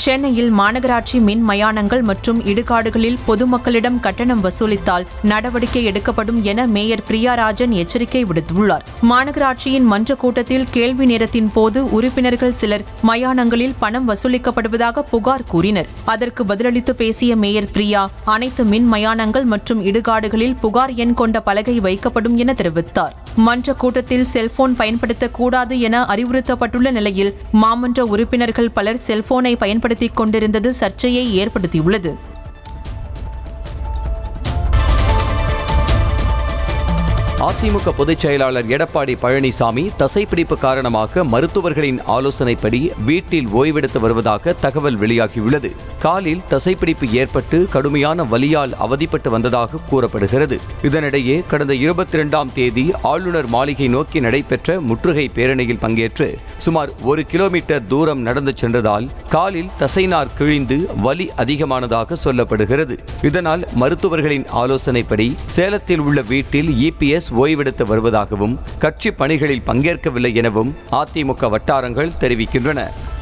சென்னையில் மாநகராட்சி மின் மயானங்கள் மற்றும் இடுகாடுகளில் பொதுமக்களிடம் கட்டணம் வசூலித்தால் நடவடிக்கை எடுக்கப்படும் என மேயர் பிரியாராஜன் எச்சரிக்கை விடுத்துள்ளார் மாநகராட்சியின் மன்ற கூட்டத்தில் கேள்வி நேரத்தின் போது உறுப்பினர்கள் சிலர் மயானங்களில் பணம் வசூலிக்கப்படுவதாக புகார் கூறினர் அதற்கு பதிலளித்து பேசிய மேயர் பிரியா அனைத்து மின் மயானங்கள் மற்றும் இடுகாடுகளில் புகார் எண் கொண்ட பலகை வைக்கப்படும் என தெரிவித்தார் மன்ற கூட்டத்தில் செல்போன் பயன்படுத்தக்கூடாது என அறிவுறுத்தப்பட்டுள்ள நிலையில் மாமன்ற உறுப்பினர்கள் பலர் செல்போனை பயன்படுத்திக் கொண்டிருந்தது சர்ச்சையை ஏற்படுத்தியுள்ளது அதிமுக பொதுச் செயலாளர் எடப்பாடி பழனிசாமி தசைப்பிடிப்பு காரணமாக மருத்துவர்களின் ஆலோசனைப்படி வீட்டில் ஓய்வெடுத்து வருவதாக தகவல் வெளியாகியுள்ளது காலில் தசைப்பிடிப்பு ஏற்பட்டு கடுமையான வலியால் அவதிப்பட்டு வந்ததாக கூறப்படுகிறது இதனிடையே கடந்த இருபத்தி இரண்டாம் தேதி ஆளுநர் மாளிகை நோக்கி நடைபெற்ற முற்றுகை பேரணியில் பங்கேற்று சுமார் ஒரு கிலோமீட்டர் தூரம் நடந்து சென்றதால் காலில் தசைநார் கிழிந்து வலி அதிகமானதாக சொல்லப்படுகிறது இதனால் மருத்துவர்களின் ஆலோசனைப்படி சேலத்தில் உள்ள வீட்டில் இபிஎஸ் ஓய்வெடுத்து வருவதாகவும் கட்சி பணிகளில் பங்கேற்கவில்லை எனவும் அதிமுக வட்டாரங்கள் தெரிவிக்கின்றன